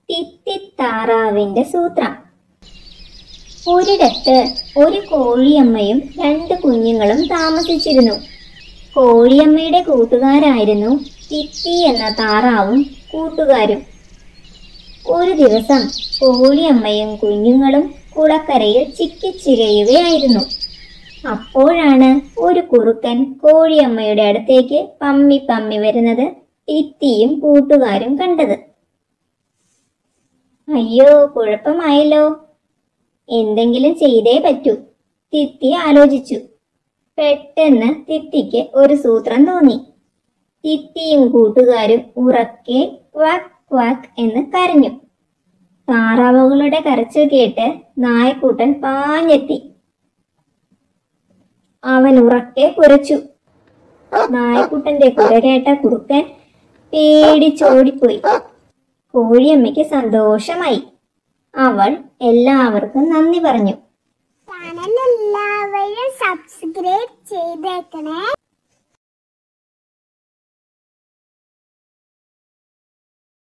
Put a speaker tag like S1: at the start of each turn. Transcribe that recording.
S1: തിത്തിത്താറാവിന്റെ സൂത്രം ഒരിടത്ത് ഒരു കോഴിയമ്മയും രണ്ട് കുഞ്ഞുങ്ങളും താമസിച്ചിരുന്നു കോഴിയമ്മയുടെ കൂട്ടുകാരായിരുന്നു തിത്തി എന്ന താറാവും കൂട്ടുകാരും ഒരു ദിവസം കോഴിയമ്മയും കുഞ്ഞുങ്ങളും കുളക്കരയിൽ ചിക്കിച്ചികയുകയായിരുന്നു അപ്പോഴാണ് ഒരു കുറുക്കൻ കോഴിയമ്മയുടെ അടുത്തേക്ക് പമ്മി പമ്മി വരുന്നത് തിത്തിയും കൂട്ടുകാരും കണ്ടത് അയ്യോ കുഴപ്പമായല്ലോ എന്തെങ്കിലും ചെയ്തേ പറ്റൂ തിത്തി ആലോചിച്ചു പെട്ടെന്ന് തിത്തിക്ക് ഒരു സൂത്രം തോന്നി തിത്തിയും കൂട്ടുകാരും ഉറക്കെ ക്വാക്ക് ക്വാക്ക് എന്ന് കരഞ്ഞു താറാവുകളുടെ കരച്ചിൽ കേട്ട് നായക്കൂട്ടൻ പാഞ്ഞെത്തി അവൻ ഉറക്കെ കുരച്ചു നായക്കുട്ടന്റെ കുര കേട്ട കുറുക്കൻ പേടിച്ചോടിപ്പോയി കോഴിയമ്മയ്ക്ക് സന്തോഷമായി അവൾ എല്ലാവർക്കും നന്ദി പറഞ്ഞു
S2: ചാനൽ എല്ലാവരും സബ്സ്ക്രൈബ് ചെയ്തേക്കണേ